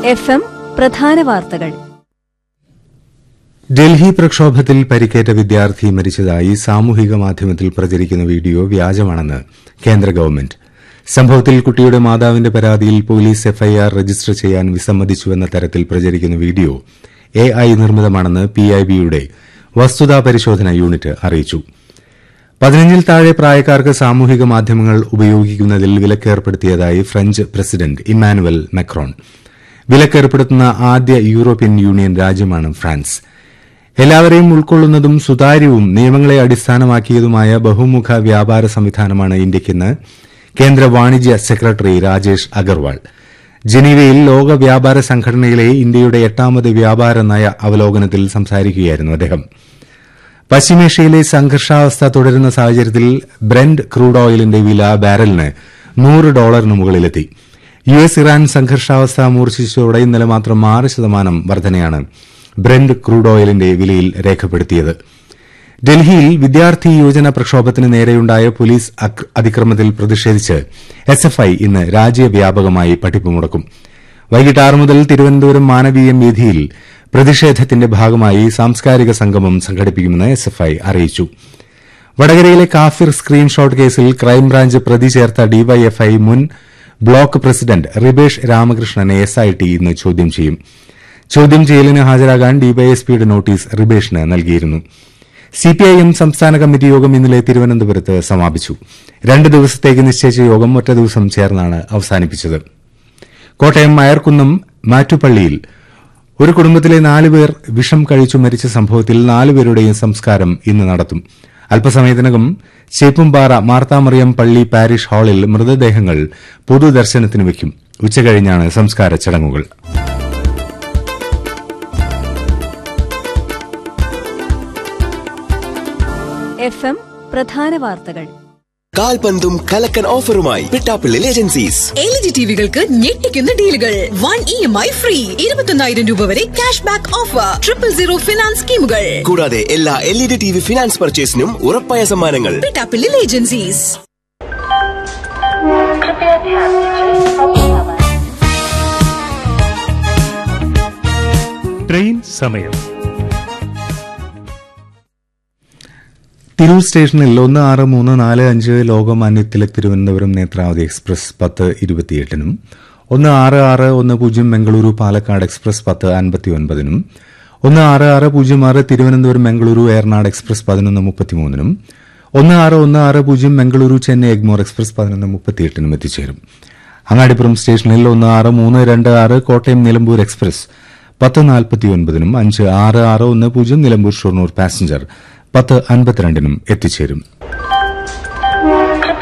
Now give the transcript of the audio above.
F M പ്രധാന വാർത്തകൾ ഡൽഹി പ്രക്ഷോഭത്തിൽ പരിക്കേറ്റ വിദ്യാർത്ഥി മരിച്ചതായി സാമൂഹിക മാധ്യമത്തിൽ പ്രചരിക്കുന്ന വീഡിയോ വ്യാജമാണെന്ന് കേന്ദ്ര ഗവൺമെന്റ് സംഭവത്തിൽ കുട്ടിയുടെ മാതാവിന്റെ പരാതിയിൽ പോലീസ് എഫ്ഐആർ രജിസ്റ്റർ ചെയ്യാൻ വിസമ്മതിച്ചുവെന്ന തരത്തിൽ പ്രചരിക്കുന്ന വീഡിയോ എഐ നിർമ്മിതമാണെന്ന് പിഐബിയുടെ വസ്തുതാ പരിശോധന യൂണിറ്റ് അറിയിച്ചു പതിനഞ്ചിൽ താഴെ പ്രായക്കാർക്ക് സാമൂഹിക മാധ്യമങ്ങൾ ഉപയോഗിക്കുന്നതിൽ വിലക്കേർപ്പെടുത്തിയതായി ഫ്രഞ്ച് പ്രസിഡന്റ് ഇമ്മാനുവൽ മെക്രോൺ വിലക്കേർപ്പെടുത്തുന്ന ആദ്യ യൂറോപ്യൻ യൂണിയൻ രാജ്യമാണ് ഫ്രാൻസ് എല്ലാവരെയും ഉൾക്കൊള്ളുന്നതും സുതാര്യവും നിയമങ്ങളെ അടിസ്ഥാനമാക്കിയതുമായ ബഹുമുഖ വ്യാപാര സംവിധാനമാണ് ഇന്ത്യയ്ക്കെന്ന് കേന്ദ്ര വാണിജ്യ സെക്രട്ടറി രാജേഷ് അഗർവാൾ ജനീവയിൽ ലോക വ്യാപാര സംഘടനയിലെ ഇന്ത്യയുടെ എട്ടാമത് വ്യാപാര നയ അവലോകനത്തിൽ സംസാരിക്കുകയായിരുന്നു അദ്ദേഹം പശ്ചിമേഷ്യയിലെ സംഘർഷാവസ്ഥ തുടരുന്ന സാഹചര്യത്തിൽ ബ്രെൻഡ് ക്രൂഡ് ഓയിലിന്റെ വില ബാരലിന് നൂറ് ഡോളറിന് മുകളിലെത്തി യു എസ് ഇറാൻ സംഘർഷാവസ്ഥ മൂർച്ഛിച്ചതോടെ ഇന്നലെ മാത്രം ആറ് ശതമാനം വർധനയാണ് ബ്രെൻഡ് ക്രൂഡ് ഓയിലിന്റെ വിലയിൽ രേഖപ്പെടുത്തിയത് ഡൽഹിയിൽ വിദ്യാർത്ഥി യുവജന പ്രക്ഷോഭത്തിന് നേരെയുണ്ടായ പോലീസ് അക്ര- അതിക്രമത്തിൽ പ്രതിഷേധിച്ച് എസ്എഫ്ഐ ഇന്ന് രാജ്യവ്യാപകമായി പഠിപ്പ് മുടക്കും വൈകിട്ട് ആറ് മുതൽ തിരുവനന്തപുരം മാനവീയം വീഥിയിൽ പ്രതിഷേധത്തിന്റെ ഭാഗമായി സാംസ്കാരിക സംഗമം സംഘടിപ്പിക്കുമെന്ന് എസ്എഫ്ഐ അറിയിച്ചു വടകരയിലെ കാഫിർ സ്ക്രീൻഷോട്ട് കേസിൽ ക്രൈംബ്രാഞ്ച് പ്രതി ചേർത്ത ഡിവൈഎഫ്ഐ മുൻ ബ്ലോക്ക് പ്രസിഡന്റ് റിബേഷ് രാമകൃഷ്ണനെ എസ്ഐടി ഇന്ന് ചോദ്യം ചെയ്യും ചോദ്യം ചെയ്യലിന് ഹാജരാകാൻ ഡിവൈഎസ്പിയുടെ നോട്ടീസ് റിബേഷിന് നൽകിയിരുന്നു സിപിഐഎം സംസ്ഥാന കമ്മിറ്റി യോഗം ഇന്നലെ തിരുവനന്തപുരത്ത് സമാപിച്ചു രണ്ട് ദിവസത്തേക്ക് നിശ്ചയിച്ച യോഗം ഒറ്റ ദിവസം ചേർന്നാണ് അവസാനിപ്പിച്ചത് കോട്ടയം മയർക്കുന്നം മാറ്റുപള്ളിയിൽ ഒരു കുടുംബത്തിലെ നാലുപേർ വിഷം കഴിച്ചു മരിച്ച സംഭവത്തിൽ നാലുപേരുടെയും സംസ്കാരം ഇന്ന് നടത്തും അല്പസമയത്തിനകം ചേപ്പുംപാറ മാർത്താമറിയം പള്ളി പാരിഷ് ഹാളിൽ മൃതദേഹങ്ങൾ പൊതുദർശനത്തിന് വയ്ക്കും ഉച്ചകഴിഞ്ഞാണ് സംസ്കാര ചടങ്ങുകൾ എഫ് എം പ്രധാന വാർത്തകൾ കാൽപന്തും കലക്കൻ ഓഫറുമായി പിട്ടാപ്പിള്ളിൽ ഏജൻസീസ് എൽ ജി ടിവികൾക്ക് ഞെട്ടിക്കുന്ന ഡീലുകൾ one E M I free ഇരുപത്തൊന്നായിരം രൂപ വരെ cash back offer triple zero finance സ്കീമുകൾ കൂടാതെ എല്ലാ L E D T V finance പർച്ചേസിനും ഉറപ്പായ സമ്മാനങ്ങൾ പിട്ടാപ്പിള്ളിൽ ഏജൻസീസ് ട്രെയിൻ സമയം തിരൂർ സ്റ്റേഷനിൽ ഒന്ന് ആറ് മൂന്ന് നാല് അഞ്ച് ലോകമാന്യ തിലക് തിരുവനന്തപുരം നേത്രാവതി എക്സ്പ്രസ് പത്ത് ഇരുപത്തിയെട്ടിനും ഒന്ന് ആറ് ആറ് ഒന്ന് പൂജ്യം മംഗളൂരു പാലക്കാട് എക്സ്പ്രസ് പത്ത് അൻപത്തി ഒൻപതിനും ഒന്ന് ആറ് ആറ് പൂജ്യം ആറ് തിരുവനന്തപുരം മംഗളൂരു ഏറനാട് എക്സ്പ്രസ് പതിനൊന്ന് മുപ്പത്തിമൂന്നിനും ഒന്ന് ആറ് ഒന്ന് ആറ് പൂജ്യം മംഗളൂരു ചെന്നൈ എഗ്മോർ എക്സ്പ്രസ് പതിനൊന്ന് മുപ്പത്തിയെട്ടിനും എത്തിച്ചേരും അങ്ങാടിപ്പുറം സ്റ്റേഷനിൽ ഒന്ന് ആറ് മൂന്ന് രണ്ട് ആറ് കോട്ടയം നിലമ്പൂർ എക്സ്പ്രസ് പത്ത് നാൽപ്പത്തിയൊൻപതിനും അഞ്ച് ആറ് ആറ് ഒന്ന് പൂജ്യം നിലമ്പൂർ ഷൊർണൂർ പാസഞ്ചർ പത്ത് അൻപത്തിരണ്ടിനും എത്തിച്ചേരും